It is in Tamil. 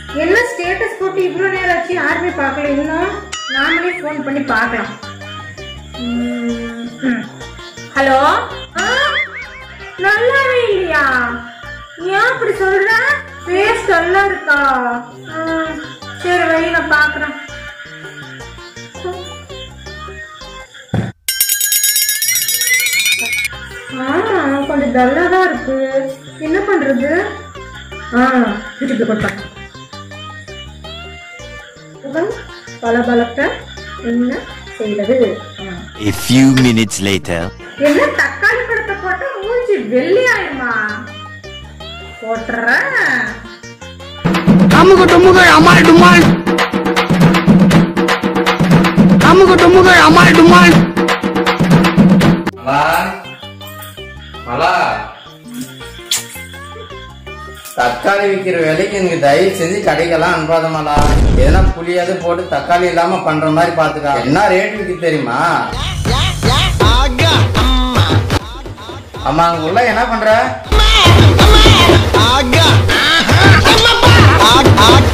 என்ன ஸ்டேட்டஸ் போட்டு இவ்வளோ நேரம் ஆச்சு யாருமே பார்க்கல இன்னும் நாமளே ஃபோன் பண்ணி பார்க்கலாம் ஹலோ நல்லாவே இல்லையா ஏன் அப்படி சொல்ற ஃபேஸ் நல்லா இருக்கா ம், சரி வை நான் பார்க்குறேன் ஆமா கொஞ்சம் டல்லா தான் இருக்கு என்ன பண்றது ஆ வீட்டுக்கு கொடுப்பேன் முகம் பளபளக்க என்ன செய்வது ஆ. A few minutes later. என்ன தக்காளி பழத்தை போட்டா மூஞ்சி வெள்ளி ஆயிருமா போட்டுறேன் அமுகு டுமுகு அமால் டுமால் அமுகு டுமுகு அமால் டுமால் மலா மலா தக்காளி விற்கிற விலைக்கு எனக்கு தயவு செஞ்சு கடைக்கெல்லாம் அனுப்பாத மலா எதனா புளியாவது போட்டு தக்காளி இல்லாம பண்ற மாதிரி பாத்துக்கா என்ன ரேட் விற்கி தெரியுமா அம்மா அங்க உள்ள என்ன பண்ற ஆகா